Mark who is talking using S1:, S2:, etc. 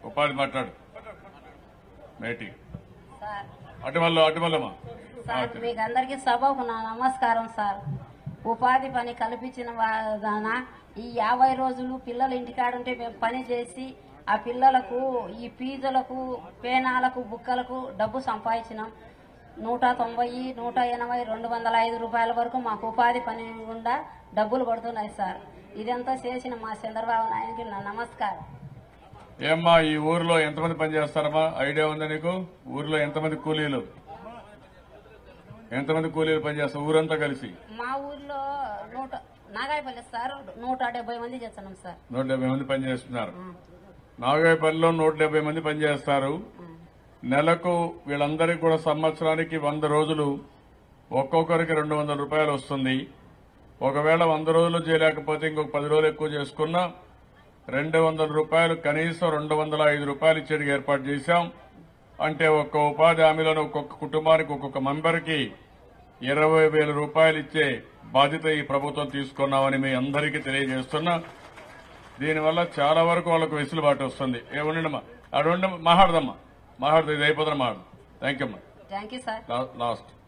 S1: ఉపాధి మాట్లాడు మేటి
S2: సార్
S1: అటుమల్లో అటుమల్లమ్మా
S2: సార్ మీకు అందరికీ సభకు నా నమస్కారం సార్ ఉపాధి పని కల్పించిన వాదాన ఈ యాభై రోజులు పిల్లలు ఇంటికాడుంటే మేము పని చేసి ఆ పిల్లలకు ఈ ఫీజులకు పేనాలకు బుక్కలకు డబ్బు సంపాదించినాం నూట తొంభై నూట ఎనభై రెండు వందల ఐదు రూపాయల వరకు మాకు ఉపాధి పని గుండా డబ్బులు పడుతున్నాయి సార్ ఇదంతా చేసిన మా చంద్రబాబు నాయుడికి నా నమస్కారం
S1: ఏమ్మా ఈ ఊర్లో ఎంతమంది పని చేస్తారమ్మా ఐడియా ఉందా నీకు ఊర్లో ఎంతమంది కూలీలు ఎంతమంది కూలీలు పని చేస్తారు ఊరంతా కలిసి
S2: మా ఊర్లో నూట నాగాయపల్లి సార్ నూట డెబ్బై మంది చేస్తున్నాం సార్
S1: నూట డెబ్బై మంది పని చేస్తున్నారు నాగాయపల్లిలో నూట డెబ్బై మంది పని చేస్తారు నెలకు వీళ్ళందరికీ కూడా సంవత్సరానికి వంద రోజులు ఒక్కొక్కరికి రెండు వందల రూపాయలు వస్తుంది ఒకవేళ వంద రోజులు చేయలేకపోతే ఇంకొక పది రోజులు ఎక్కువ చేసుకున్నా రెండు వందల రూపాయలు కనీసం రెండు వందల ఐదు రూపాయలు ఇచ్చేటికి ఏర్పాటు చేశాం అంటే ఒక్క ఉపాధి హామీలోని ఒక్కొక్క కుటుంబానికి ఒక్కొక్క మెంబర్కి ఇరవై వేల రూపాయలు ఇచ్చే బాధ్యత ఈ ప్రభుత్వం తీసుకున్నామని మీ అందరికీ తెలియజేస్తున్నా దీనివల్ల చాలా వరకు వాళ్ళకు వెసులుబాటు వస్తుంది ఏముండమ్మా అడు మాట్లాడదమ్మా మాట్లాడుతుంది ఇది అయిపోతుంది మాట్లాడు థ్యాంక్ యూ అమ్మా
S2: థ్యాంక్ యూ సార్
S1: లాస్ట్